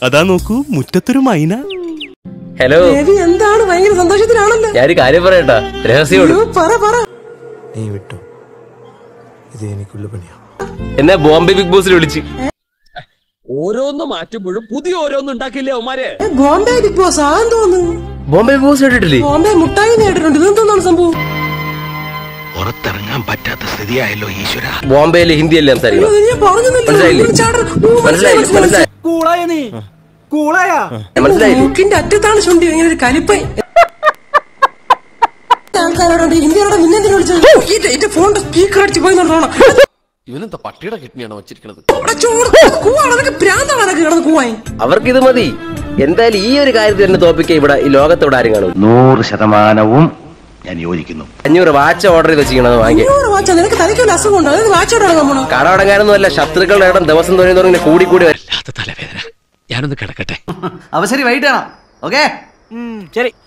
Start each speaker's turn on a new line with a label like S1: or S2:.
S1: അതാ നോക്കൂ മുറ്റത്തൊരു മൈന
S2: ഹലോ
S3: രവി എന്താണ് ഭയങ്കര സന്തോഷത്തിലാണല്ലോ
S2: ഞാനൊരു കാര്യം പറയട്ടാ രഹസ്യമാണ്
S3: അയ്യോ, പറ പറ
S4: നീ വിട്ടു ഇത് എനിക്കുള്ള പണിയാ
S2: എന്നെ ബോംബെ ബിഗ് ബോസിൽ വിളിച്ച്
S5: ഓരോന്ന് മാറ്റുമ്പോഴും പുതിയ ഓരോന്ന് ഉണ്ടാക്കില്ലേ അവന്മാരെ
S3: ഏ, ബോംബെ ബിഗ് ബോസ് ആന്ന് തോന്നുന്നു
S2: ബോംബെ ബിഗ് ബോസ് കേട്ടിട്ടില്ലേ
S3: ബോംബെ മുട്ടായി കേട്ടിട്ടുണ്ട് ഇതെന്താണ് സംഭവം
S6: പുറത്തിറങ്ങാൻ പറ്റാത്ത സ്ഥിതിയായല്ലോ ഈശ്വര
S2: ബോംബെയിൽ ഹിന്ദിയല്ലേ
S3: അയ്യോ,
S2: സംസാരിക്കണം
S3: ഇത് ഞാൻ പറഞ്ഞില്ലല്ലോ.
S2: മനസ്സിലായില്ലേ
S3: ഇവിടെ ചാടരുത്. ഓ, മനസ്സിലായി,
S2: മനസ്സിലായി
S3: മനസ്സിലായി.
S2: മനസ്സിലായി മനസ്സിലായില്ലേ
S3: മൂക്കിന്റെ അറ്റത്താണ് ചുണ്ടി ഇങ്ങനെ ഒരു കലിപ്പൈ ആൾക്കാരോട് ഹിന്ദിയോടെ നിന്നെ വിളിച്ചത് ഓ, ഇത് എന്റെ ഫോണിന്റെ സ്പീക്കർ അടിച്ച് പോയി നോക്കണം
S6: ഇവനെന്താ പട്ടിയുടെ കിഡ്നിയാണോ വെച്ചിരിക്കുന്നത്
S3: കൂവാണ് അതൊക്കെ ഭ്രാന്താണ് അതൊക്കെ കിടന്ന് കൂവായി
S2: അവർക്ക് ഇത് മതി എന്തായാലും ഈ ഒരു കാര്യത്തിൽ എന്നെ തോപ്പിക്കാൻ ഇവിടെ ഈ ലോകത്ത് ഇവിടെ ആരും കാണും
S6: നൂറ് ശതമാനവും ഞാൻ യോജിക്കുന്നു
S2: അഞ്ഞൂറ് വാച്ച് ഓർഡർ ചെയ്ത് വെച്ചിരിക്കണത് വാങ്ങിയ
S3: അഞ്ഞൂറ് വാച്ച നിനക്ക് തലയ്ക്കൊരു അസുഖം ഉണ്ടോ അതായത് വാച്ചോടെ ഇറങ്ങാൻ പോണോ
S2: കട അടങ്ങാനൊന്നും അല്ല ശത്രുക്കളുടെ ഇടം ദിവസം തോന്നി തോന്നി ഇങ്ങനെ കൂടി കൂടി വരും
S6: തലവേദന ഞാനൊന്ന് കിടക്കട്ടെ
S7: അവസരി വൈകിട്ടാണോ ഓക്കേ
S5: ശരി